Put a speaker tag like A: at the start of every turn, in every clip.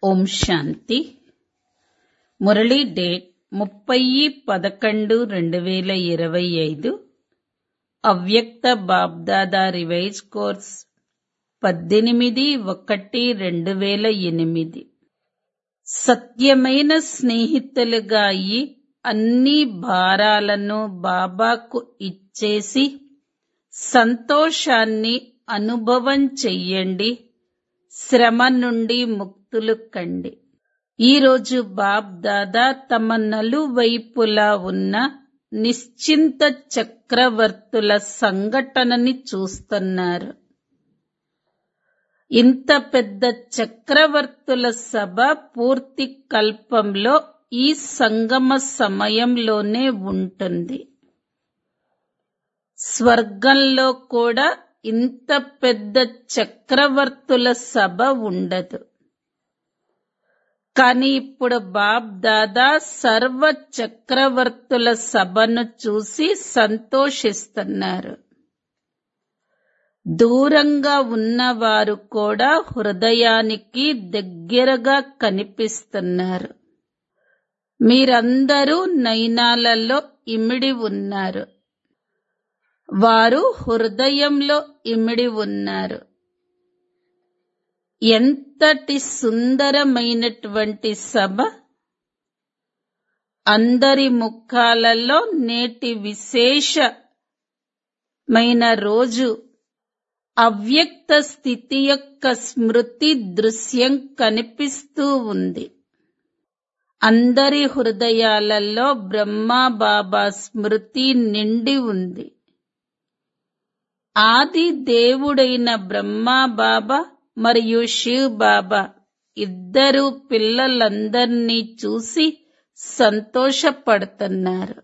A: ఓం శాంతి Murali date ముప్పై పదకొండు రెండు వేల ఇరవై ఐదు అవ్యక్త బాబ్దాదా రివైజ్ కోర్స్ పద్దెనిమిది ఒకటి రెండు వేల ఎనిమిది సత్యమైన స్నేహితులుగా అయి అన్ని భారాలను బాబాకు ఇచ్చేసి సంతోషాన్ని అనుభవం చెయ్యండి శ్రమ నుండి ముక్తులు కండి ఈరోజు బాబ్ దాదా తమ నలువైపులా ఉన్న నిశ్చింత చక్రవర్తుల సంఘటనని చూస్తున్నారు ఇంత పెద్ద చక్రవర్తుల సభ పూర్తి కల్పంలో ఈ సంగమ సమయంలోనే ఉంటుంది స్వర్గంలో కూడా ఇంత పెద్ద చక్రవర్తుల సభ ఉండదు కానీ ఇప్పుడు బాబ్ దాదా సర్వ చక్రవర్తుల సభను చూసి సంతోషిస్తున్నారు దూరంగా ఉన్నవారు కూడా హృదయానికి దగ్గరగా కనిపిస్తున్నారు మీరందరూ నయనాలలో ఇమిడి ఉన్నారు వారు హృదయంలో ఇమిడి ఉన్నారు ఎంతటి సుందరమైనటువంటి సభ అందరి ముఖాలలో నేటి విశేషమైన రోజు అవ్యక్త స్థితి యొక్క స్మృతి దృశ్యం కనిపిస్తూ ఉంది అందరి హృదయాలలో బ్రహ్మా బాబా స్మృతి నిండి ఉంది ఆది దేవుడైన బ్రహ్మా బాబా మరియు శివ్ బాబా ఇద్దరు పిల్లలందర్నీ చూసి సంతోషపడుతున్నారు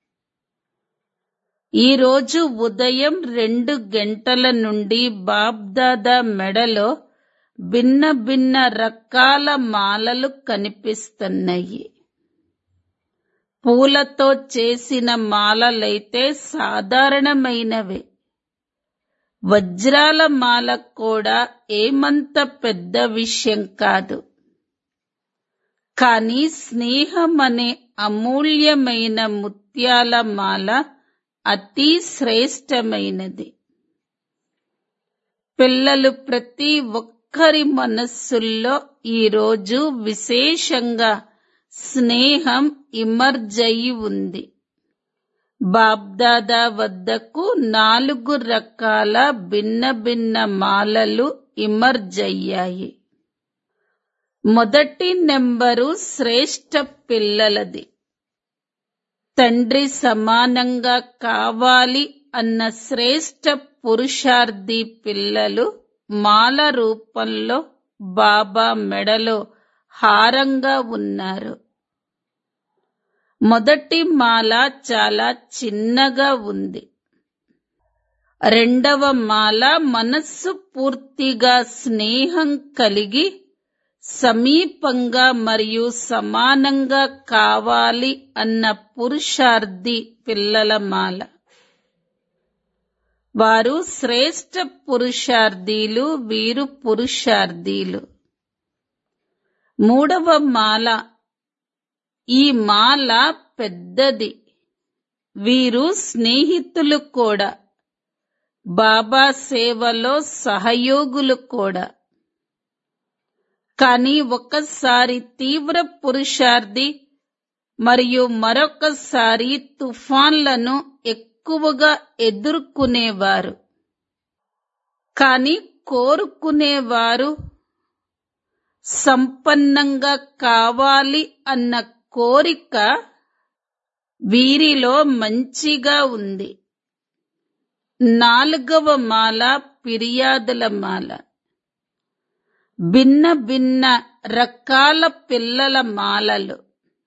A: ఈరోజు ఉదయం రెండు గంటల నుండి బాబ్దాదా మెడలో భిన్న భిన్న రకాల మాలలు కనిపిస్తున్నాయి పూలతో చేసిన మాలలైతే సాధారణమైనవే వజ్రాల మాల కూడా ఏమంత పెద్ద విషయం కాదు కానీ స్నేహం అనే అమూల్యమైన ముత్యాల మాల అతి శ్రేష్టమైనది పిల్లలు ప్రతి ఒక్కరి మనస్సుల్లో ఈరోజు విశేషంగా స్నేహం ఇమర్జయి ఉంది బాబ్దాదా వద్దకు నాలుగు రకాల భిన్న భిన్న మాలలు ఇమర్జయ్యాయి మొదటి నెంబరు శ్రేష్ట పిల్లలది తండ్రి సమానంగా కావాలి అన్న శ్రేష్ట పురుషార్థి పిల్లలు మాల రూపంలో బాబా మెడలో హారంగా ఉన్నారు మొదటి మాల చాలా చిన్నగా ఉంది రెండవ మాల మనస్సు పూర్తిగా స్నేహం కలిగి సమీపంగా మరియు సమానంగా కావాలి అన్న పురుషార్థి పిల్లల మాల వారు శ్రేష్ట పురుషార్థీలు వీరు పురుషార్థీలు మూడవ మాల ఈ మాల పెద్దది వీరు స్నేహితులు కూడా బాబా సేవలో సహయోగులు కూడా కానీ ఒకసారి తీవ్ర పురుషార్థి మరియు మరొకసారి తుఫాన్లను ఎక్కువగా ఎదుర్కొనేవారు కానీ కోరుకునేవారు సంపన్నంగా కావాలి అన్న కోరిక వీరిలో మంచిగా ఉంది నాలుగవ మాల ఫిర్యాదుల మాల భిన్న భిన్న రకాల పిల్లల మాలలు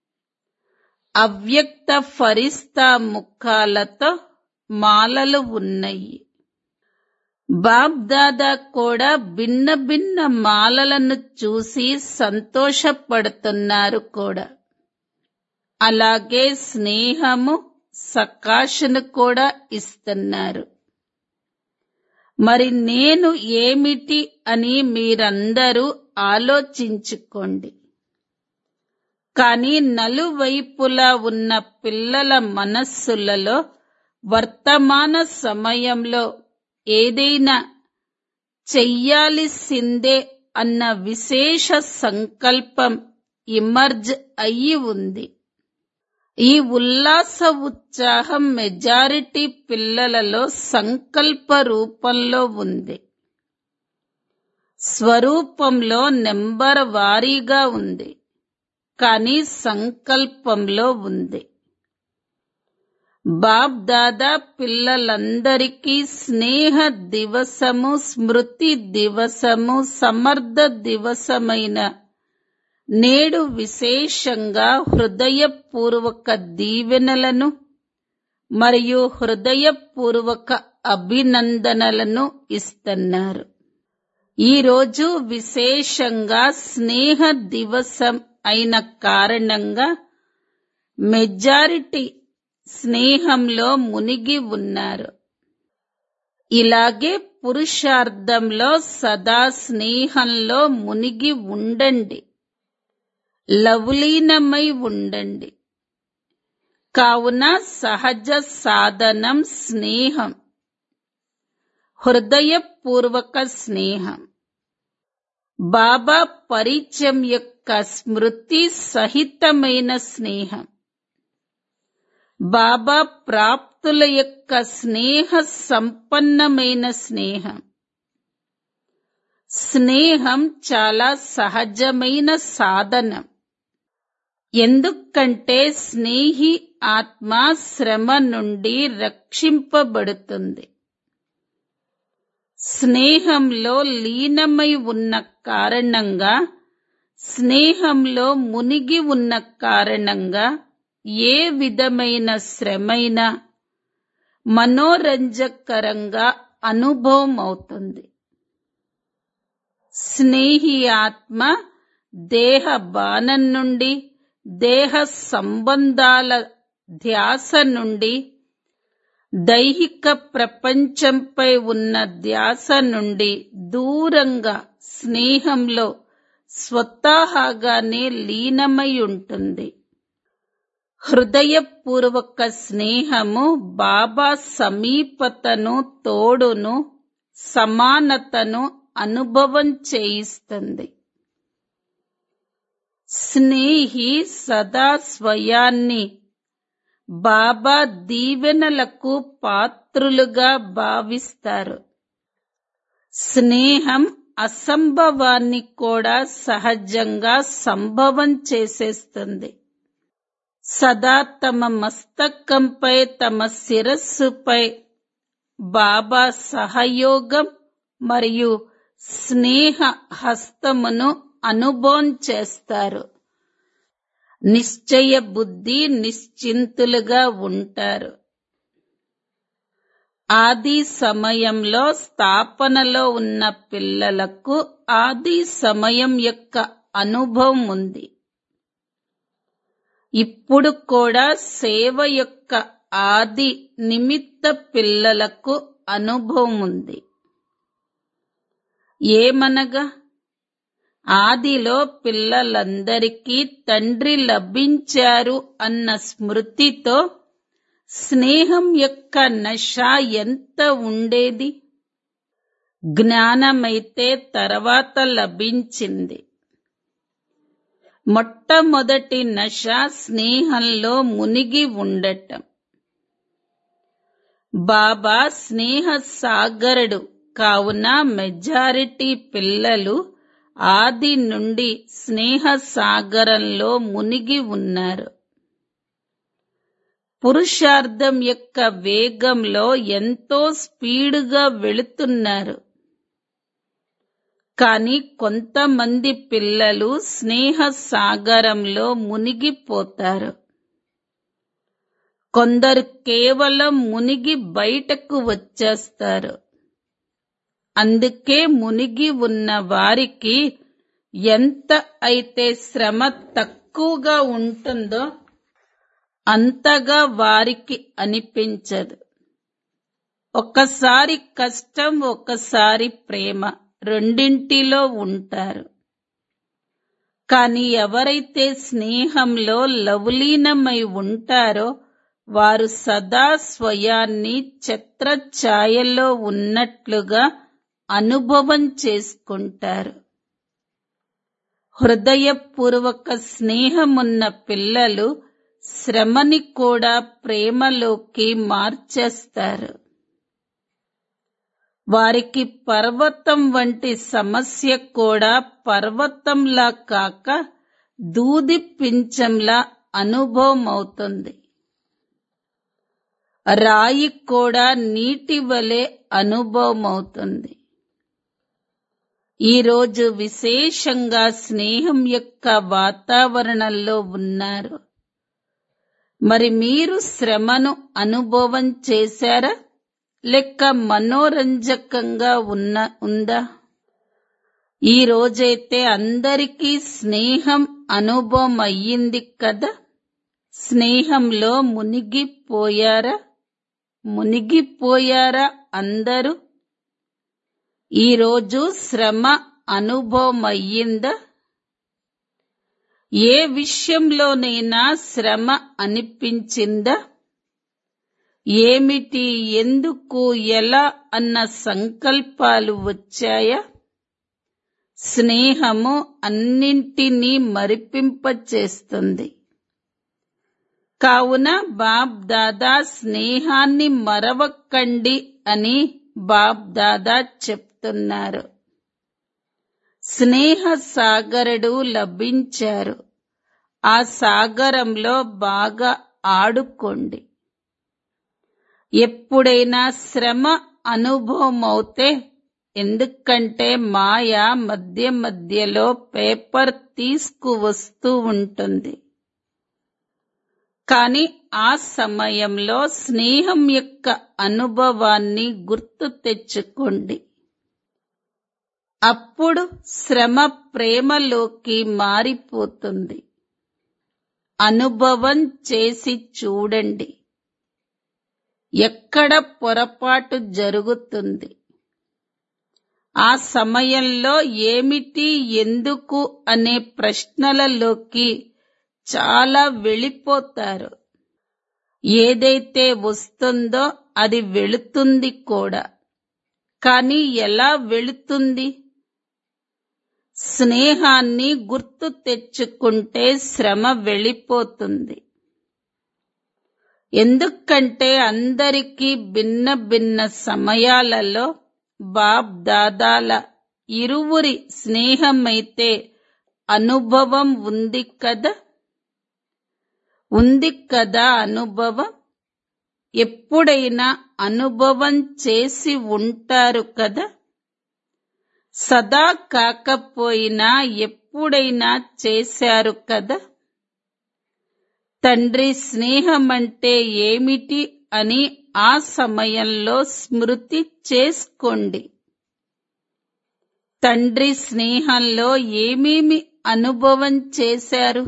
A: అవ్యక్త ఫరిస్తా ముఖాలతో మాలలు ఉన్నాయి బాబ్దాదా కూడా భిన్న భిన్న మాలలను చూసి సంతోషపడుతున్నారు కూడా అలాగే స్నేహము సకాశను కూడా ఇస్తున్నారు మరి నేను ఏమిటి అని మీరందరూ ఆలోచించుకోండి కానీ నలువైపులా ఉన్న పిల్లల మనస్సులలో వర్తమాన సమయంలో ఏదైనా చెయ్యాల్సిందే అన్న విశేష సంకల్పం ఇమర్జ్ అయి ఉంది ఈ ఉల్లాస ఉత్సాహం మెజారిటీ పిల్లలలో సంకల్ప రూపంలో ఉంది స్వరూపంలో నెంబర్ వారీగా ఉంది కానీ సంకల్పంలో ఉంది బాబ్ దాదా పిల్లలందరికీ స్నేహ దివసము స్మృతి దివసము సమర్థ దివసమైన నేడు విశేషంగా హృదయపూర్వక దీవెనలను మరియు హృదయపూర్వక అభినందనలను ఇస్తున్నారు ఈరోజు విశేషంగా స్నేహ దివసం అయిన కారణంగా మెజారిటీ స్నేహంలో మునిగి ఉన్నారు ఇలాగే పురుషార్థంలో సదా స్నేహంలో మునిగి ఉండండి లవలీనమై ఉండండి కావున సహజ సాధనం స్నేహం హృదయపూర్వక స్నేహం బాబా పరిచయం యొక్క స్మృతి సహితమైన స్నేహం బాబా ప్రాప్తుల యొక్క స్నేహ సంపన్నమైన స్నేహం స్నేహం చాలా సహజమైన సాధనం ఎందుకంటే స్నేహి ఆత్మ శ్రమ నుండి రక్షింపబడుతుంది స్నేహంలో లీనమై ఉన్న కారణంగా స్నేహంలో మునిగి ఉన్న కారణంగా ఏ విధమైన శ్రమైనా మనోరంజకరంగా అనుభవం అవుతుంది స్నేహి ఆత్మ దేహ బాణం నుండి దేహ సంబంధాల ధ్యాస నుండి దైహిక ప్రపంచంపై ఉన్న ధ్యాస నుండి దూరంగా స్నేహంలో స్వతహాగానే లీనమై ఉంటుంది హృదయపూర్వక స్నేహము బాబా సమీపతను తోడును సమానతను అనుభవం చేయిస్తుంది స్నేహి సదా స్వయాన్ని బాబా దీవెనలకు పాత్రులుగా భావిస్తారు స్నేహం అసంభవాన్ని కూడా సహజంగా సంభవం చేసేస్తుంది సదా తమ మస్తకంపై తమ శిరస్సుపై బాబా సహయోగం మరియు స్నేహ హస్తమును అనుభవం చేస్తారు నిశ్చయ బుద్ధి నిశ్చింతులుగా ఉంటారు ఆది సమయంలో స్థాపనలో ఉన్న పిల్లలకు ఆది సమయం యొక్క అనుభవం ఉంది ఇప్పుడు కూడా సేవ యొక్క ఆది నిమిత్త పిల్లలకు అనుభవం ఉంది ఏమనగా ఆదిలో పిల్లలందరికీ తండ్రి లభించారు అన్న స్మృతితో స్నేహం యొక్క నష ఎంత ఉండేది జ్ఞానమైతే తర్వాత లభించింది మొట్టమొదటి నష స్నేహంలో మునిగి ఉండటం బాబా స్నేహ సాగరుడు కావున మెజారిటీ పిల్లలు ఆది నుండి స్నేహ సాగరంలో మునిగి ఉన్నారు పురుషార్థం యొక్క వేగంలో ఎంతో స్పీడుగా వెళుతున్నారు కానీ కొంతమంది పిల్లలు స్నేహ సాగరంలో మునిగిపోతారు కొందరు కేవలం మునిగి బయటకు వచ్చేస్తారు అందుకే మునిగి ఉన్న వారికి ఎంత అయితే శ్రమ తక్కువగా ఉంటుందో అంతగా వారికి అనిపించదు ఒక్కసారి కష్టం ఒక్కసారి ప్రేమ రెండింటిలో ఉంటారు కానీ ఎవరైతే స్నేహంలో లవలీనమై ఉంటారో వారు సదా స్వయాన్ని ఛత్రఛాయలో ఉన్నట్లుగా అనుభవం చేసుకుంటారు హృదయపూర్వక స్నేహమున్న పిల్లలు శ్రమని కూడా ప్రేమలోకి మార్చేస్తారు వారికి పర్వతం వంటి సమస్య కూడా పర్వతంలా కాక దూది పించంలా అనుభవం అవుతుంది రాయి కూడా నీటి వలె అనుభవం అవుతుంది ఈరోజు విశేషంగా స్నేహం యొక్క వాతావరణంలో ఉన్నారు మరి మీరు శ్రమను అనుభవం చేశారా లెక్క మనోరంజకంగా ఉన్న ఉందా ఈ రోజైతే అందరికీ స్నేహం అనుభవం అయ్యింది కదా స్నేహంలో మునిగిపోయారా మునిగిపోయారా అందరూ ఈరోజు శ్రమ అనుభవం అయ్యిందా ఏ విషయంలోనైనా శ్రమ అనిపించిందా ఏమిటి ఎందుకు ఎలా అన్న సంకల్పాలు వచ్చాయా స్నేహము అన్నింటినీ మరిపింపచేస్తుంది కావున బాబ్ దాదా స్నేహాన్ని మరవకండి అని బాబ్ దాదా చెప్తున్నారు స్నేహ సాగరుడు లభించారు ఆ సాగరంలో బాగా ఆడుకోండి ఎప్పుడైనా శ్రమ అనుభవం అవుతే ఎందుకంటే మాయ మధ్య మధ్యలో పేపర్ తీసుకువస్తూ ఉంటుంది కానీ ఆ సమయంలో స్నేహం యొక్క అనుభవాన్ని గుర్తు తెచ్చుకోండి అప్పుడు శ్రమ ప్రేమలోకి మారిపోతుంది అనుభవం చేసి చూడండి ఎక్కడ పొరపాటు జరుగుతుంది ఆ సమయంలో ఏమిటి ఎందుకు అనే ప్రశ్నలలోకి చాలా వెళ్ళిపోతారు ఏదైతే వస్తుందో అది వెళుతుంది కూడా కానీ ఎలా వెళుతుంది స్నేహాన్ని గుర్తు తెచ్చుకుంటే శ్రమ వెళ్ళిపోతుంది ఎందుకంటే అందరికీ భిన్న భిన్న సమయాలలో బాబ్ దాదాల ఇరువురి స్నేహమైతే అనుభవం ఉంది కదా ఉంది కదా అనుభవం ఎప్పుడైనా అనుభవం చేసి ఉంటారు కదా సదా కాకపోయినా ఎప్పుడైనా చేశారు కదా తండ్రి స్నేహం అంటే ఏమిటి అని ఆ సమయంలో స్మృతి చేసుకోండి తండ్రి స్నేహంలో ఏమేమి అనుభవం చేశారు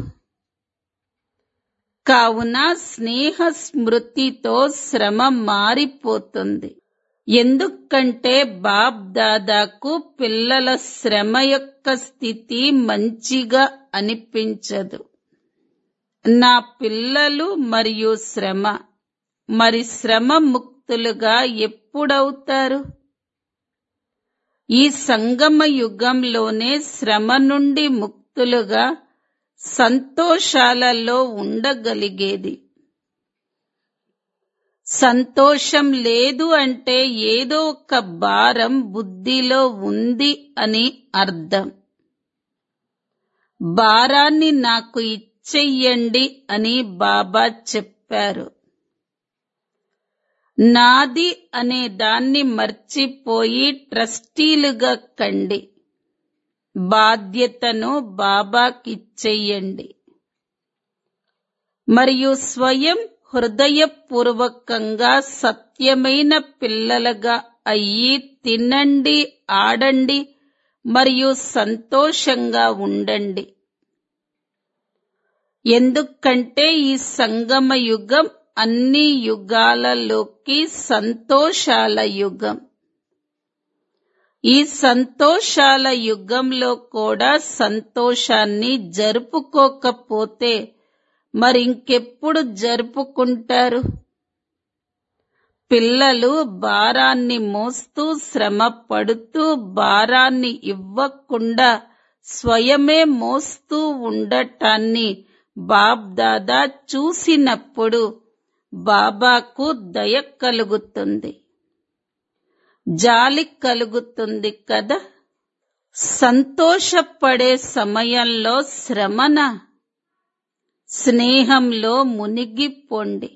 A: కావున స్నేహ స్మృతితో శ్రమ మారిపోతుంది ఎందుకంటే బాబ్ దాదాకు పిల్లల శ్రమ యొక్క స్థితి మంచిగా అనిపించదు నా పిల్లలు మరియు శ్రమ మరి శ్రమ ముక్తులుగా ఎప్పుడవుతారు ఈ సంగమ యుగంలోనే శ్రమ నుండి ముక్తులుగా సంతోషాలలో ఉండగలిగేది సంతోషం లేదు అంటే ఏదో ఒక భారం బుద్ధిలో ఉంది అని అర్థం భారాన్ని నాకు ఇచ్చెయ్యండి అని బాబా చెప్పారు నాది అనే దాన్ని మర్చిపోయి ట్రస్టీలుగా కండి బాధ్యతను బాబాకిచ్చెయ్యండి మరియు స్వయం హృదయపూర్వకంగా సత్యమైన పిల్లలుగా అయ్యి తినండి ఆడండి మరియు సంతోషంగా ఉండండి ఎందుకంటే ఈ సంగమ యుగం అన్ని యుగాలలోకి సంతోషాల యుగం ఈ సంతోషాల యుగంలో కూడా సంతోషాన్ని జరుపుకోకపోతే మరింకెప్పుడు జరుపుకుంటారు పిల్లలు భారాన్ని మోస్తూ శ్రమ పడుతూ భారాన్ని ఇవ్వకుండా స్వయమే మోస్తూ ఉండటాన్ని బాబ్ దాదా చూసినప్పుడు బాబాకు దయ కలుగుతుంది జాలి కలుగుతుంది కదా సంతోషపడే సమయంలో శ్రమన స్నేహంలో మునిగిపోండి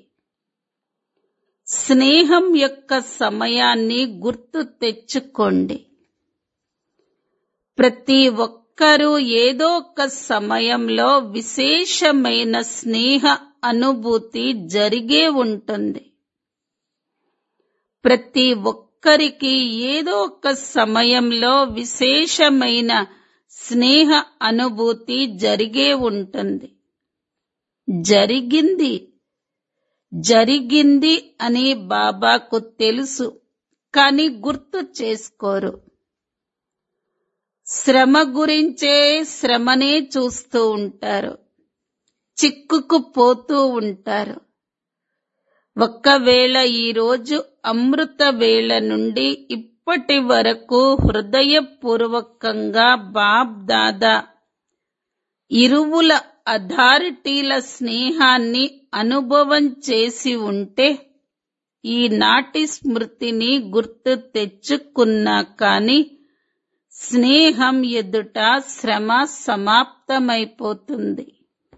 A: స్నేహం యొక్క సమయాన్ని గుర్తు తెచ్చుకోండి ప్రతి ఒక్కరూ ఏదో ఒక సమయంలో విశేషమైన స్నేహ అనుభూతి జరిగే ఉంటుంది ప్రతి ఒక్కరికి ఏదో ఒక సమయంలో విశేషమైన స్నేహ అనుభూతి జరిగే ఉంటుంది జరిగింది జరిగింది అని బాబాకు తెలుసు కాని గుర్తు చేసుకోరు శ్రమ గురించే శ్రమనే చూస్తూ ఉంటారు చిక్కుకుపోతూ ఉంటారు ఒక్కవేళ ఈరోజు అమృత వేళ నుండి ఇప్పటి వరకు హృదయపూర్వకంగా బాబ్ దాదా ఇరువుల అథారిటీల స్నేహాన్ని అనుభవం చేసి ఉంటే ఈనాటి స్మృతిని గుర్తు తెచ్చుకున్నా కాని స్నేహం ఎదుట శ్రమ సమాప్తమైపోతుంది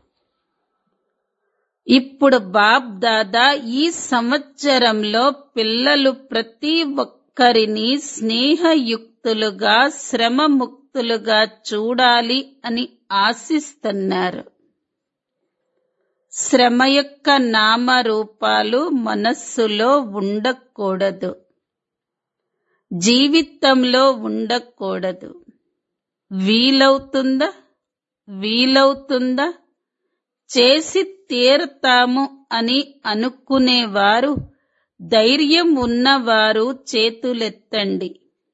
A: ఇప్పుడు బాబ్ దాదా ఈ సంవత్సరంలో పిల్లలు ప్రతి ఒక్కరిని స్నేహయుక్తులుగా శ్రమముక్తులుగా చూడాలి అని ఆశిస్తున్నారు శ్రమ యొక్క నామరూపాలు మనస్సులో ఉండకూడదు జీవితంలో ఉండకూడదు వీలవుతుందా వీలవుతుందా చేసి తీరతాము అని అనుకునేవారు ధైర్యం ఉన్నవారు చేతులెత్తండి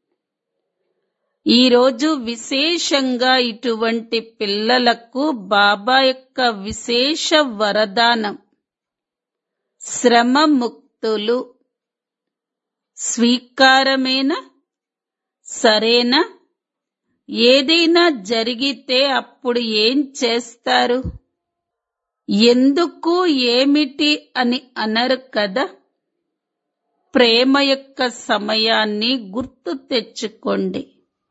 A: ఈరోజు విశేషంగా ఇటువంటి పిల్లలకు బాబా యొక్క విశేష వరదానం శ్రమ ముక్తులు స్వీకారమేనా సరేనా ఏదైనా జరిగితే అప్పుడు ఏం చేస్తారు ఎందుకు ఏమిటి అని అనరు కదా ప్రేమ యొక్క సమయాన్ని గుర్తు తెచ్చుకోండి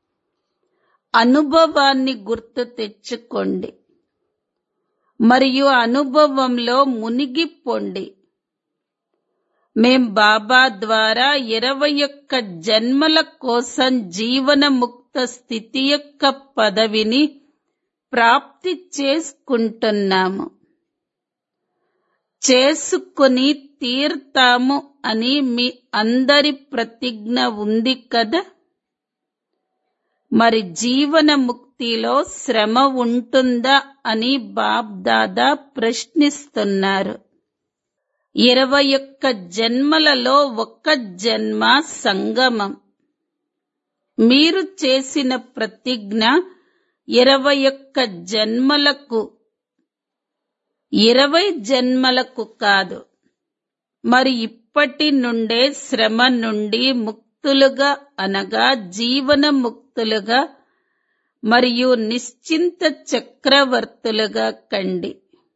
A: అనుభవాన్ని గుర్తు తెచ్చుకోండి మరియు అనుభవంలో మునిగిపోండి మేం బాబా ద్వారా ఇరవై ఒక్క జన్మల కోసం జీవన ముక్త స్థితి యొక్క పదవిని ప్రాప్తి చేసుకుంటున్నాము చేసుకుని తీర్తాము అని మీ అందరి ప్రతిజ్ఞ ఉంది కదా మరి జీవన ముక్తిలో శ్రమ ఉంటుందా అని బాబ్ దాదా ప్రశ్నిస్తున్నారు ఇరవై ఒక్క జన్మలలో ఒక్క జన్మ సంగమం మీరు చేసిన ప్రతిజ్ఞ ఇరవై ఒక్క జన్మలకు ఇరవై జన్మలకు కాదు మరి ఇప్పటి నుండే శ్రమ నుండి ముక్తులుగా అనగా జీవన ముక్తులుగా మరియు నిశ్చింత చక్రవర్తులుగా కండి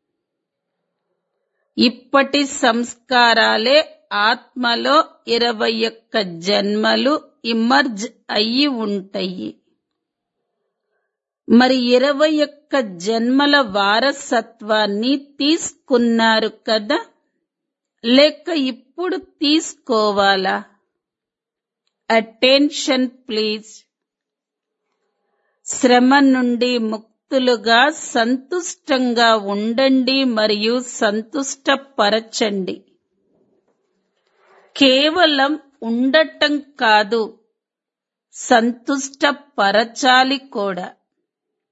A: ఇప్పటి సంస్కారాలే ఆత్మలో ఇరవై ఒక్క జన్మలు ఇమర్జ్ అయి ఉంటాయి మరి ఇరవై ఒక్క జన్మల వారసత్వాన్ని తీసుకున్నారు కదా లేక ఇప్పుడు తీసుకోవాలా అటెన్షన్ ప్లీజ్ శ్రమ నుండి ముక్తులుగా సంతుష్టంగా ఉండండి మరియు సంతుష్టపరచండి కేవలం ఉండటం కాదు సంతుష్టపరచాలి కూడా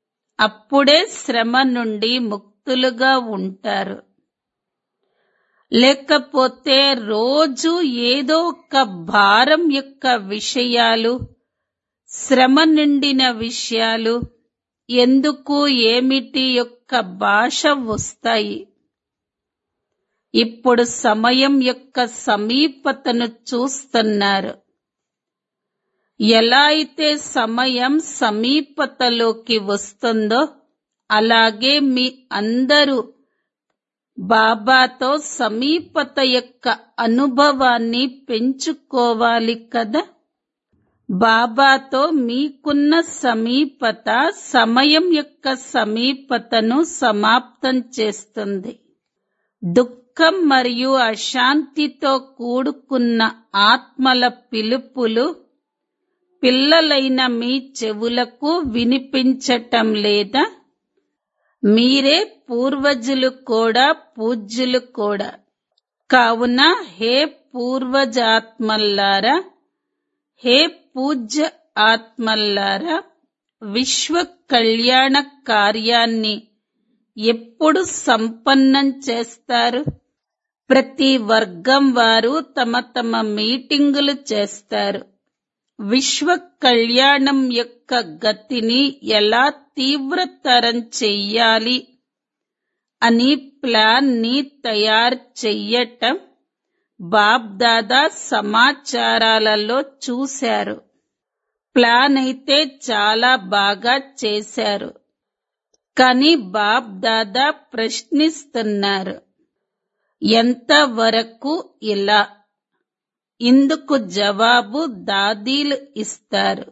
A: అప్పుడే శ్రమ నుండి ముక్తులుగా ఉంటారు లేకపోతే రోజు ఏదో ఒక భారం యొక్క విషయాలు శ్రమ నిండిన విషయాలు ఎందుకు ఏమిటి యొక్క భాష వస్తాయి ఇప్పుడు సమయం యొక్క సమీపతను చూస్తున్నారు ఎలా అయితే సమయం సమీపతలోకి వస్తుందో అలాగే మీ అందరూ బాబాతో సమీపత యొక్క అనుభవాన్ని పెంచుకోవాలి కదా బాబాతో మీకున్న సమీపత సమయం యొక్క సమీపతను సమాప్తం చేస్తుంది దుఃఖం మరియు అశాంతితో కూడుకున్న ఆత్మల పిలుపులు పిల్లలైన మీ చెవులకు వినిపించటం లేదా మీరే పూర్వజులు కూడా పూజ్యులు కూడా కావున హే పూర్వజాత్మల్లారా హే పూజ్య ఆత్మల్లారా విశ్వ కళ్యాణ కార్యాన్ని ఎప్పుడు సంపన్నం చేస్తారు ప్రతి వర్గం వారు తమ తమ మీటింగులు చేస్తారు విశ్వ కళ్యాణం యొక్క గతిని ఎలా తీవ్రతరం చెయ్యాలి అని ప్లాన్ ని తయారు చెయ్యటం బాబ్దాదా సమాచారాలలో చూశారు ప్లాన్ అయితే చాలా బాగా చేశారు కానీ బాబ్ దాదా ప్రశ్నిస్తున్నారు ఎంత వరకు ఇలా ఇందుకు జవాబు దాదీలు ఇస్తారు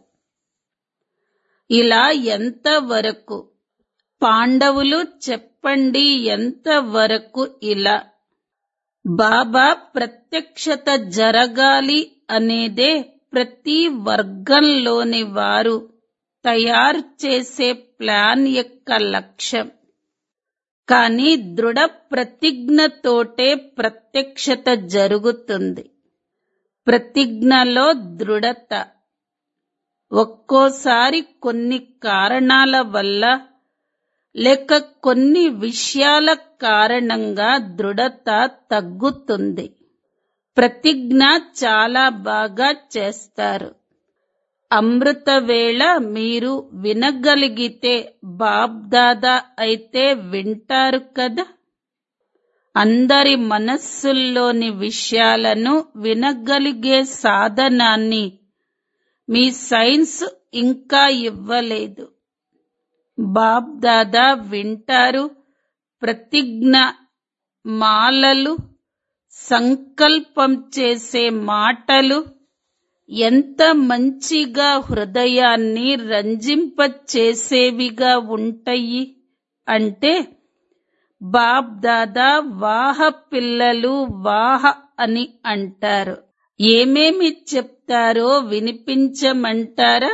A: ఇలా ఎంత వరకు పాండవులు చెప్పండి ఎంత వరకు ఇలా బాబా ప్రత్యక్షత జరగాలి అనేదే ప్రతి వర్గంలోని వారు తయారు చేసే ప్లాన్ యొక్క లక్ష్యం కానీ దృఢ ప్రతిజ్ఞతోటే ప్రత్యక్షత జరుగుతుంది ప్రతిజ్ఞలో దృఢత ఒక్కోసారి కొన్ని కారణాల వల్ల లేక కొన్ని విషయాల కారణంగా దృఢత తగ్గుతుంది ప్రతిజ్ఞ చాలా బాగా చేస్తారు అమృత వేళ మీరు వినగలిగితే బాబ్దాదా అయితే వింటారు కదా అందరి మనస్సుల్లోని విషయాలను వినగలిగే సాధనాన్ని మీ సైన్స్ ఇంకా ఇవ్వలేదు బాబ్దాదా వింటారు ప్రతిజ్ఞ మాలలు సంకల్పం చేసే మాటలు ఎంత మంచిగా హృదయాన్ని రంజింపచేసేవిగా ఉంటాయి అంటే బాబ్ దాదా వాహ పిల్లలు వాహ అని అంటారు ఏమేమి చెప్తారో వినిపించమంటారా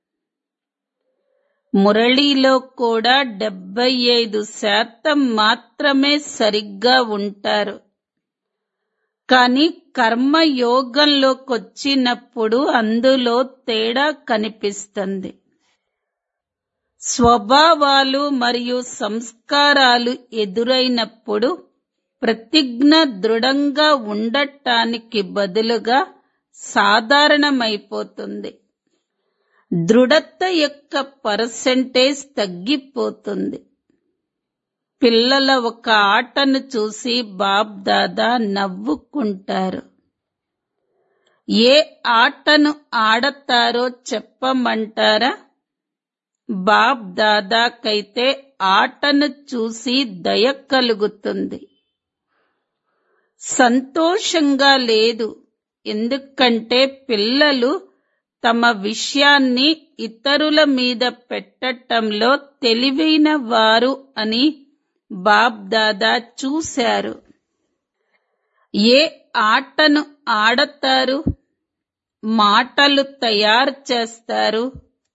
A: మురళీలో కూడా డెబ్బై ఐదు శాతం మాత్రమే సరిగ్గా ఉంటారు కానీ కర్మయోగంలోకొచ్చినప్పుడు అందులో తేడా కనిపిస్తుంది స్వభావాలు మరియు సంస్కారాలు ఎదురైనప్పుడు ప్రతిజ్ఞ దృఢంగా ఉండటానికి బదులుగా సాధారణమైపోతుంది దృఢత యొక్క పర్సెంటేజ్ తగ్గిపోతుంది పిల్లల ఒక ఆటను చూసి బాబ్ దాదా నవ్వుకుంటారు ఏ ఆటను ఆడతారో చెప్పమంటారా బాబ్ దాదాకైతే ఆటను చూసి దయ కలుగుతుంది సంతోషంగా లేదు ఎందుకంటే పిల్లలు తమ విషయాన్ని ఇతరుల మీద పెట్టటంలో తెలివైన వారు అని బాబ్ దాదా చూశారు ఏ ఆటను ఆడతారు మాటలు తయారు చేస్తారు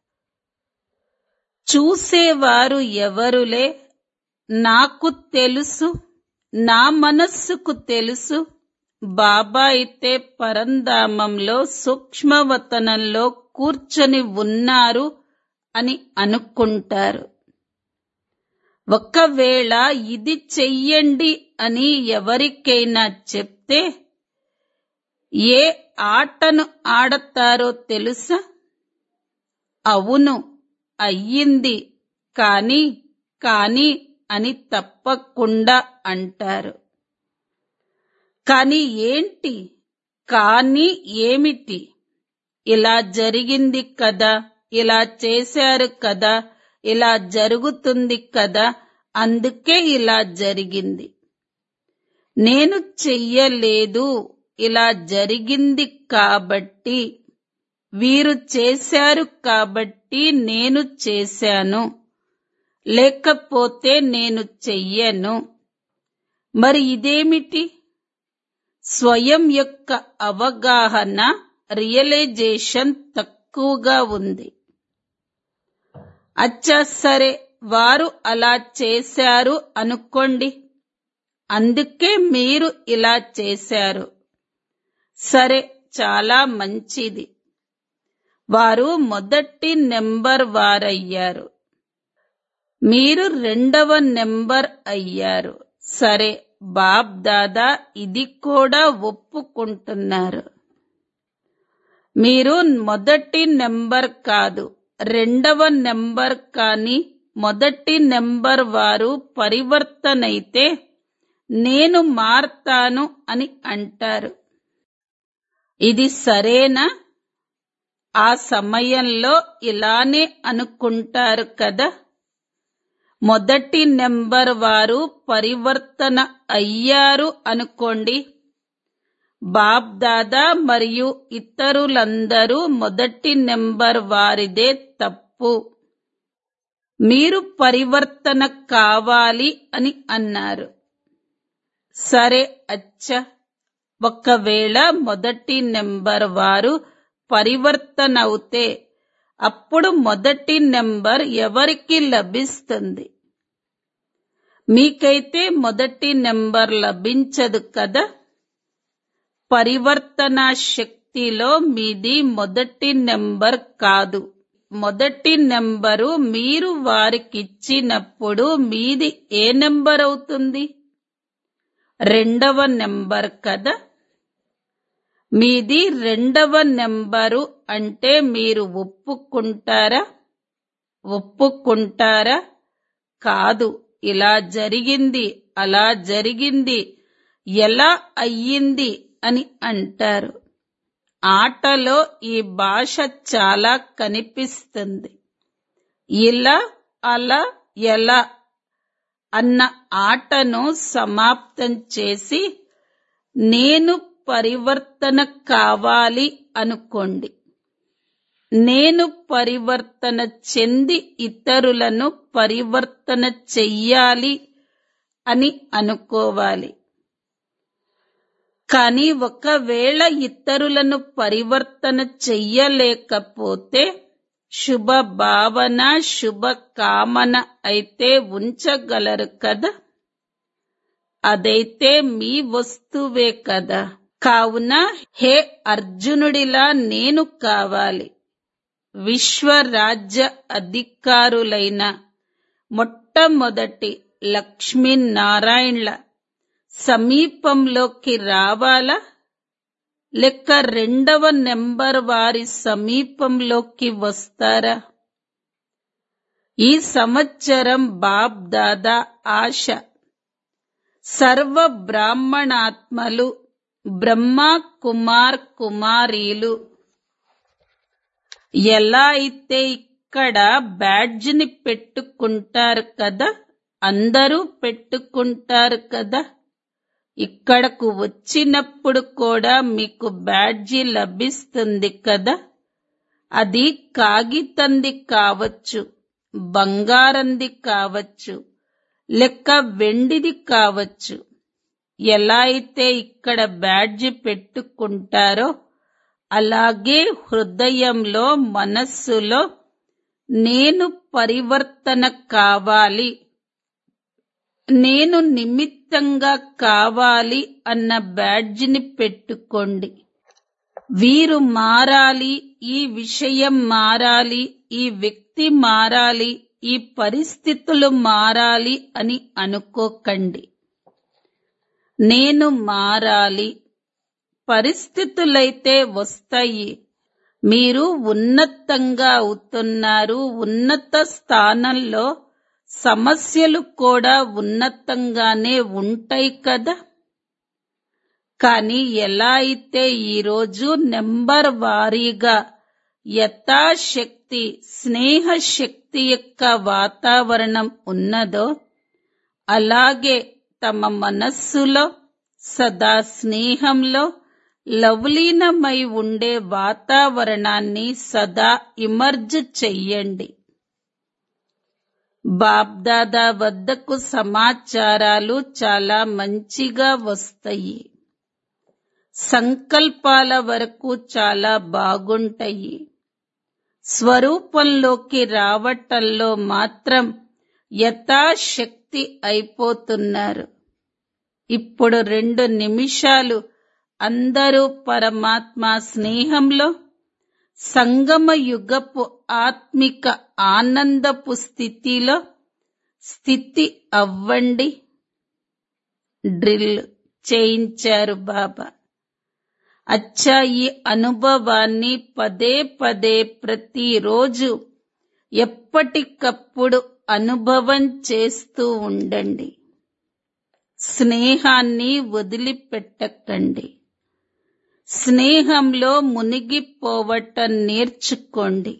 A: చూసేవారు ఎవరులే నాకు తెలుసు నా మనస్సుకు తెలుసు బాబా అయితే పరంధామంలో సూక్ష్మవతనంలో కూర్చొని ఉన్నారు అని అనుకుంటారు ఒకవేళ ఇది చెయ్యండి అని ఎవరికైనా చెప్తే ఏ ఆటను ఆడతారో తెలుసా అవును అయ్యింది కాని కాని అని తప్పకుండా అంటారు కాని ఏంటి కాని ఏమిటి ఇలా జరిగింది కదా ఇలా చేశారు కదా ఇలా జరుగుతుంది కదా అందుకే ఇలా జరిగింది నేను చెయ్యలేదు ఇలా జరిగింది కాబట్టి వీరు చేశారు కాబట్టి నేను చేశాను లేకపోతే నేను చెయ్యను మరి ఇదేమిటి స్వయం యొక్క అవగాహన రియలైజేషన్ తక్కువగా ఉంది అచ్చా సరే వారు అలా చేశారు అనుకోండి అందుకే మీరు ఇలా చేశారు సరే చాలా మంచిది వారు మొదటి నెంబర్ వారయ్యారు మీరు రెండవ నెంబర్ అయ్యారు సరే బాబ్ దాదా ఇది కూడా ఒప్పుకుంటున్నారు మీరు మొదటి నెంబర్ కాదు రెండవ నెంబర్ కాని మొదటి నెంబర్ వారు పరివర్తనైతే నేను మారతాను అని అంటారు ఇది సరేనా ఆ సమయంలో ఇలానే అనుకుంటారు కదా మొదటి నెంబర్ వారు పరివర్తన అయ్యారు అనుకోండి బాబ్ దాదా మరియు ఇతరులందరూ మొదటి నెంబర్ వారిదే తప్పు మీరు పరివర్తన కావాలి అని అన్నారు సరే అచ్చ ఒకవేళ మొదటి నెంబర్ వారు పరివర్తన అవుతే అప్పుడు మొదటి నెంబర్ ఎవరికి లభిస్తుంది మీకైతే మొదటి నెంబర్ లభించదు కదా పరివర్తన శక్తిలో మీది మొదటి నెంబర్ కాదు మొదటి నెంబరు మీరు వారికిచ్చినప్పుడు మీది ఏ నెంబర్ అవుతుంది రెండవ నెంబర్ కదా మీది రెండవ నెంబరు అంటే మీరు ఒప్పుకుంటారా ఒప్పుకుంటారా కాదు ఇలా జరిగింది అలా జరిగింది ఎలా అయ్యింది అని అంటారు ఆటలో ఈ భాష చాలా కనిపిస్తుంది ఇలా అలా ఎలా అన్న ఆటను సమాప్తం చేసి నేను పరివర్తన కావాలి అనుకోండి నేను పరివర్తన చెంది ఇతరులను పరివర్తన చెయ్యాలి అని అనుకోవాలి కానీ ఒకవేళ ఇతరులను పరివర్తన చెయ్యలేకపోతే శుభ భావన శుభ కామన అయితే ఉంచగలరు కదా అదైతే మీ వస్తువే కదా కావున హే అర్జునుడిలా నేను కావాలి విశ్వరాజ్య అధికారులైన మొట్టమొదటి లక్ష్మీనారాయణల సమీపంలోకి రావాలా లెక్క రెండవ నెంబర్ వారి సమీపంలోకి వస్తారా ఈ సంవత్సరం బాబ్ దాదా ఆశ సర్వ బ్రాహ్మణాత్మలు బ్రహ్మ కుమార్ కుమారీలు ఎలా అయితే ఇక్కడ బ్యాడ్జ్ని పెట్టుకుంటారు కదా అందరూ పెట్టుకుంటారు కదా ఇక్కడకు వచ్చినప్పుడు కూడా మీకు బ్యాడ్జి లభిస్తుంది కదా అది కాగితంది కావచ్చు బంగారంది కావచ్చు లెక్క వెండిది కావచ్చు ఎలా అయితే ఇక్కడ బ్యాడ్జి పెట్టుకుంటారో అలాగే హృదయంలో మనస్సులో నేను పరివర్తన కావాలి నేను నిమిత్తంగా కావాలి అన్న బ్యాడ్జిని పెట్టుకోండి వీరు మారాలి ఈ విషయం మారాలి ఈ వ్యక్తి మారాలి ఈ పరిస్థితులు మారాలి అని అనుకోకండి నేను మారాలి పరిస్థితులైతే వస్తాయి మీరు ఉన్నతంగా అవుతున్నారు ఉన్నత స్థానంలో సమస్యలు కూడా ఉన్నతంగానే ఉంటాయి కదా కానీ ఎలా అయితే ఈరోజు నెంబర్ వారీగా యథాశక్తి స్నేహ శక్తి యొక్క వాతావరణం ఉన్నదో అలాగే తమ మనస్సులో సదా స్నేహంలో లవలీనమై ఉండే వాతావరణాన్ని సదా ఇమర్జ్ చెయ్యండి బాబ్దాదా వద్దకు సమాచారాలు చాలా మంచిగా వస్తాయి సంకల్పాల వరకు చాలా బాగుంటాయి స్వరూపంలోకి రావటంలో మాత్రం యథాశక్తి అయిపోతున్నారు ఇప్పుడు రెండు నిమిషాలు అందరూ పరమాత్మ స్నేహంలో సంగమ యుగపు ఆత్మిక ఆనందపు స్థితిలో స్థితి అవ్వండి డ్రిల్ చేయించారు బాబా అచ్చా ఈ అనుభవాన్ని పదే పదే ప్రతిరోజు ఎప్పటికప్పుడు అనుభవం చేస్తూ ఉండండి స్నేహాన్ని వదిలిపెట్టకండి స్నేహంలో మునిగిపోవటం నేర్చుకోండి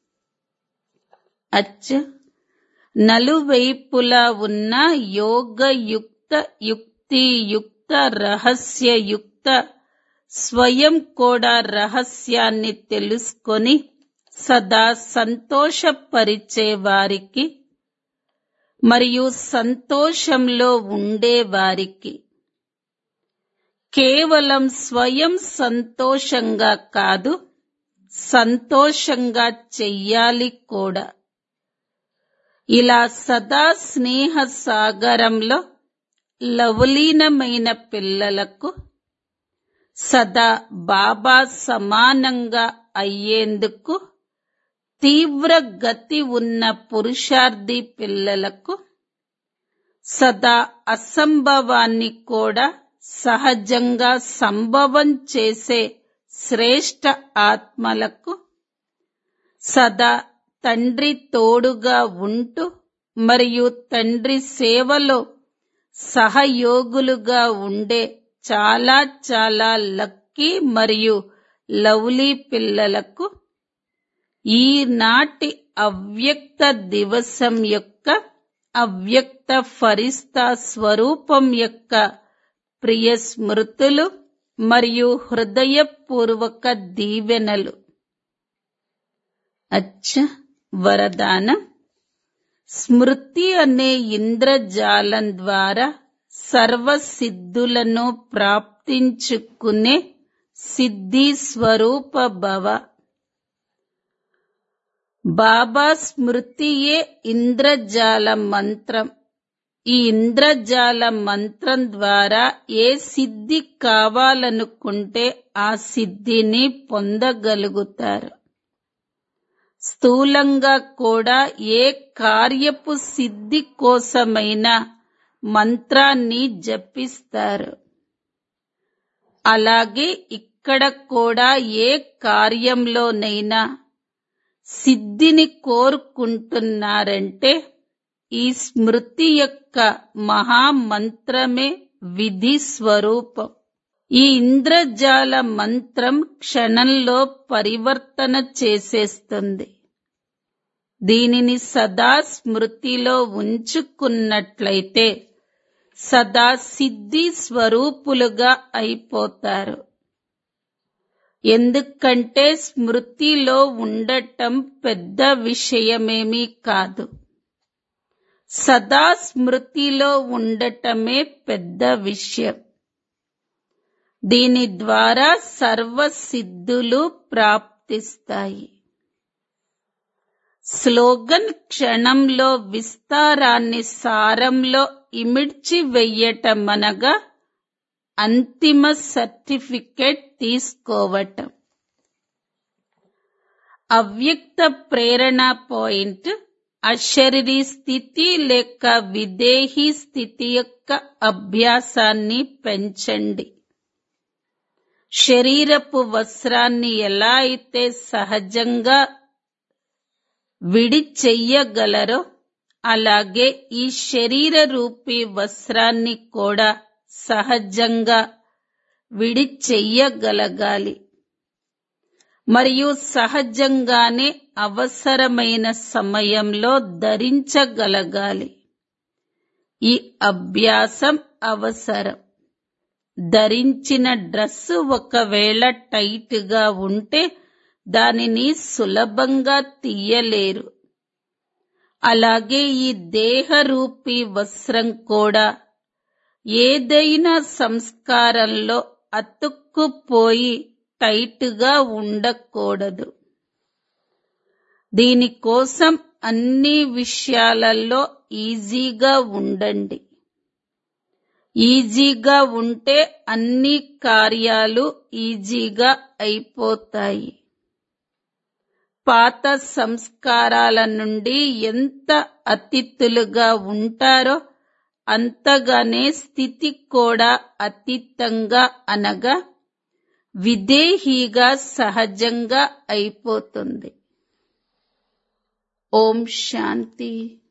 A: అచ్చ నలువైపులా ఉన్న యోగయుక్త యుక్తియుక్త రహస్యయుక్త స్వయం కూడా రహస్యాన్ని తెలుసుకొని సదా సంతోషపరిచే వారికి మరియు సంతోషంలో ఉండేవారికి కేవలం స్వయం సంతోషంగా కాదు సంతోషంగా చెయ్యాలి కూడా ఇలా సదా స్నేహ సాగరంలో లవలీనమైన పిల్లలకు సదా బాబా సమానంగా అయ్యేందుకు తీవ్ర గతి ఉన్న పురుషార్థి పిల్లలకు సదా అసంభవాన్ని కూడా సహజంగా సంభవం చేసే శ్రేష్ట ఆత్మలకు సదా తండ్రి తోడుగా ఉంటూ మరియు తండ్రి సేవలో సహయోగులుగా ఉండే చాలా చాలా లక్కీ మరియు లవ్లీ పిల్లలకు ఈనాటి అవ్యక్త దివసం యొక్క అవ్యక్త ఫరిస్తా స్వరూపం యొక్క ప్రియ స్మృతులు మరియు హృదయపూర్వక దీవెనలు అచ్చ వరదానం స్మృతి అనే ఇంద్రజాలం ద్వారా సర్వ సిద్ధులను ప్రాప్తించుకునే సిద్ధి స్వరూప భవ బాబా స్మృతియే ఇంద్రజాల మంత్రం ఈ ఇంద్రజాల మంత్రం ద్వారా ఏ సిద్ధి కావాలనుకుంటే ఆ సిద్ధిని పొందగలుగుతారు స్థూలంగా కూడా ఏ కార్యపు సిద్ధి కోసమైనా మంత్రాన్ని జపిస్తారు అలాగే ఇక్కడ కూడా ఏ కార్యంలోనైనా సిద్ధిని కోరుకుంటున్నారంటే ఈ స్మృతి యొక్క మహామంత్రమే విధి స్వరూపం ఈ ఇంద్రజాల మంత్రం క్షణంలో పరివర్తన చేసేస్తుంది దీనిని సదా స్మృతిలో ఉంచుకున్నట్లయితే సదా సిద్ధి స్వరూపులుగా అయిపోతారు ఎందుకంటే స్మృతిలో ఉండటం పెద్ద విషయమేమీ కాదు సదా స్మృతిలో ఉండటమే పెద్ద విషయం దీని ద్వారా సర్వ సిద్ధులు ప్రాప్తిస్తాయి స్లోగన్ క్షణంలో విస్తారాన్ని సారంలో ఇమిడ్చి వెయ్యటమనగా అంతిమ సర్టిఫికెట్ తీసుకోవటం అవ్యక్త ప్రేరణ పాయింట్ అశరీరీ స్థితి లేక విదేహీ స్థితి యొక్క అభ్యాసాన్ని పెంచండి శరీరపు వస్త్రాన్ని ఎలా అయితే సహజంగా విడి చెయ్యగలరో అలాగే ఈ శరీర రూపీ వస్త్రాన్ని కూడా సహజంగా విడి చెయ్యగలగాలి మరియు సహజంగానే అవసరమైన సమయంలో ధరించగలగాలి ఈ అభ్యాసం అవసరం ధరించిన డ్రెస్సు ఒకవేళ టైట్ గా ఉంటే దానిని సులభంగా తీయలేరు అలాగే ఈ దేహరూపీ వస్త్రం కూడా ఏదైనా సంస్కారంలో అతుక్కుపోయి టైట్గా ఉండకూడదు దీనికోసం అన్ని విషయాలలో ఈజీగా ఉండండి ఈజీగా ఉంటే అన్ని కార్యాలు ఈజీగా అయిపోతాయి పాత సంస్కారాల నుండి ఎంత అతిథులుగా ఉంటారో అంతగానే స్థితి కూడా అతీతంగా అనగా విదేహీగా సహజంగా అయిపోతుంది ఓం శాంతి